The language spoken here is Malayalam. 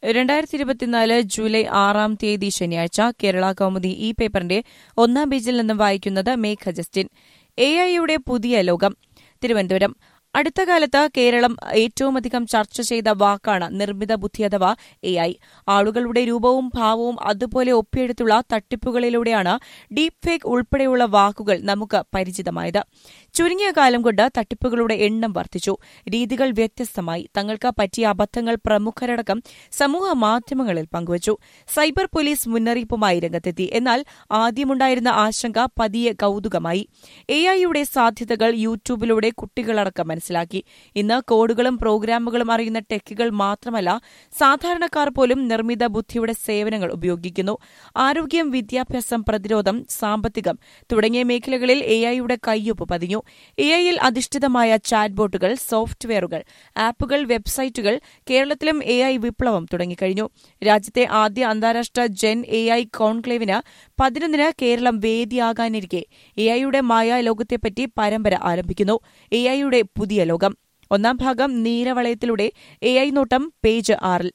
രണ്ടായിരത്തി ഇരുപത്തിനാല് ജൂലൈ ആറാം തീയതി ശനിയാഴ്ച കേരള കൗമുദി ഈ പേപ്പറിന്റെ ഒന്നാം പേജിൽ നിന്നും വായിക്കുന്നത് മേഘ ജസ്റ്റിൻ എ ഐയുടെ പുതിയ ലോകം തിരുവനന്തപുരം അടുത്ത കാലത്ത് കേരളം ഏറ്റവുമധികം ചർച്ച ചെയ്ത വാക്കാണ് നിർമ്മിത ബുദ്ധി അഥവാ എ ഐ ആളുകളുടെ രൂപവും ഭാവവും അതുപോലെ ഒപ്പിയെടുത്തുള്ള തട്ടിപ്പുകളിലൂടെയാണ് ഡീപ് ഫേക്ക് ഉൾപ്പെടെയുള്ള വാക്കുകൾ നമുക്ക് പരിചിതമായത് ചുരുങ്ങിയ കാലം കൊണ്ട് തട്ടിപ്പുകളുടെ എണ്ണം വർദ്ധിച്ചു രീതികൾ വ്യത്യസ്തമായി തങ്ങൾക്ക് പറ്റിയ അബദ്ധങ്ങൾ പ്രമുഖരടക്കം സമൂഹ മാധ്യമങ്ങളിൽ പങ്കുവച്ചു സൈബർ പോലീസ് മുന്നറിയിപ്പുമായി രംഗത്തെത്തി എന്നാൽ ആദ്യമുണ്ടായിരുന്ന ആശങ്ക പതിയെ കൌതുകമായി എ ഐയുടെ സാധ്യതകൾ യൂട്യൂബിലൂടെ കുട്ടികളടക്കം മനസ്സിലാക്കി ഇന്ന് കോഡുകളും പ്രോഗ്രാമുകളും അറിയുന്ന ടെക്കുകൾ മാത്രമല്ല സാധാരണക്കാർ പോലും നിർമ്മിത ബുദ്ധിയുടെ സേവനങ്ങൾ ഉപയോഗിക്കുന്നു ആരോഗ്യം വിദ്യാഭ്യാസം പ്രതിരോധം സാമ്പത്തികം തുടങ്ങിയ മേഖലകളിൽ എ ഐയുടെ കയ്യൊപ്പ് പതിഞ്ഞു എ ഐയിൽ അധിഷ്ഠിതമായ ചാറ്റ്ബോട്ടുകൾ സോഫ്റ്റ്വെയറുകൾ ആപ്പുകൾ വെബ്സൈറ്റുകൾ കേരളത്തിലും എ ഐ വിപ്ലവം തുടങ്ങിക്കഴിഞ്ഞു രാജ്യത്തെ ആദ്യ അന്താരാഷ്ട്ര ജെൻ എ ഐ കോൺക്ലേവിന് പതിനൊന്നിന് കേരളം വേദിയാകാനിരിക്കെ എ ഐയുടെ മായാലോകത്തെപ്പറ്റി പരമ്പര ആരംഭിക്കുന്നു എ ഐയുടെ പുതിയ ലോകം ഒന്നാം ഭാഗം നീരവളയത്തിലൂടെ എ ഐ നോട്ടം പേജ് ആറിൽ